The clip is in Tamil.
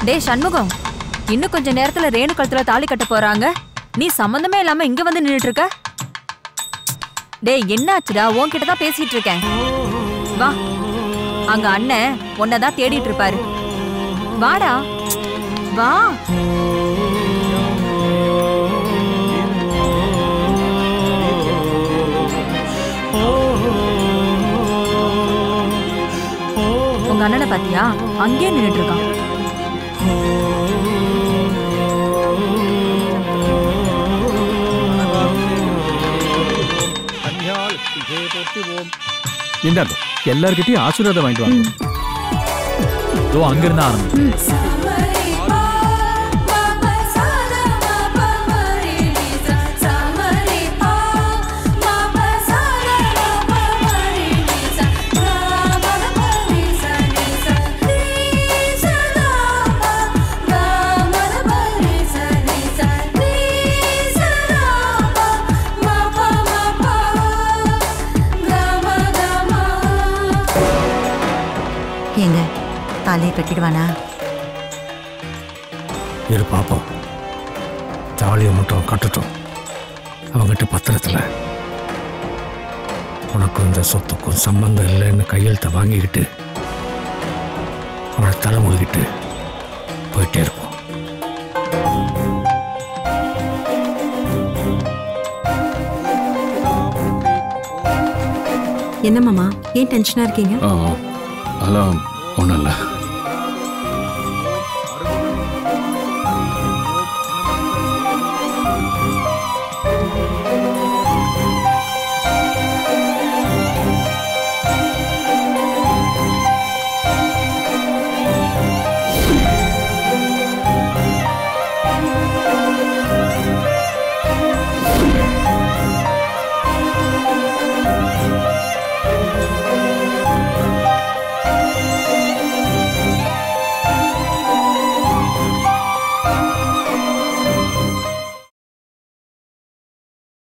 டேய் சண்முகம் இன்னும் கொஞ்ச நேரத்துல ரேணு கழுத்துல தாலி கட்ட போறாங்க நீ சம்பந்தமே இல்லாம இங்க வந்து நின்னுட்டு இருக்க டேய் என்னாச்சுடா உன்கிட்ட தான் பேசிட்டு இருக்கேன் வா அங்க அண்ணன் உன்னதான் தேடிட்டு இருப்பாரு வாடா வா உங்க அண்ணனை பாத்தியா அங்கேயே நின்னுட்டு இருக்கான் இந்தாங்க எல்லார்கிட்டயும் ஆசீர்வாதம் வாங்கிட்டு வாங்க இதோ அங்கிருந்து ஆரம்பி ஏங்க தாலியை கட்டிடுவானா இரு பார்ப்போம் தாலியை மட்டும் கட்டட்டும் அவங்ககிட்ட பத்திரத்தில் உனக்கும் இந்த சொத்துக்கும் சம்பந்தம் இல்லைன்னு கையெழுத்தை வாங்கிக்கிட்டு அவனை தலை முழுகிட்டு போயிட்டே இருப்போம் என்ன மாமா ஏன் டென்ஷனா இருக்கீங்க அதெல்லாம் ஒன்றும் இல்லை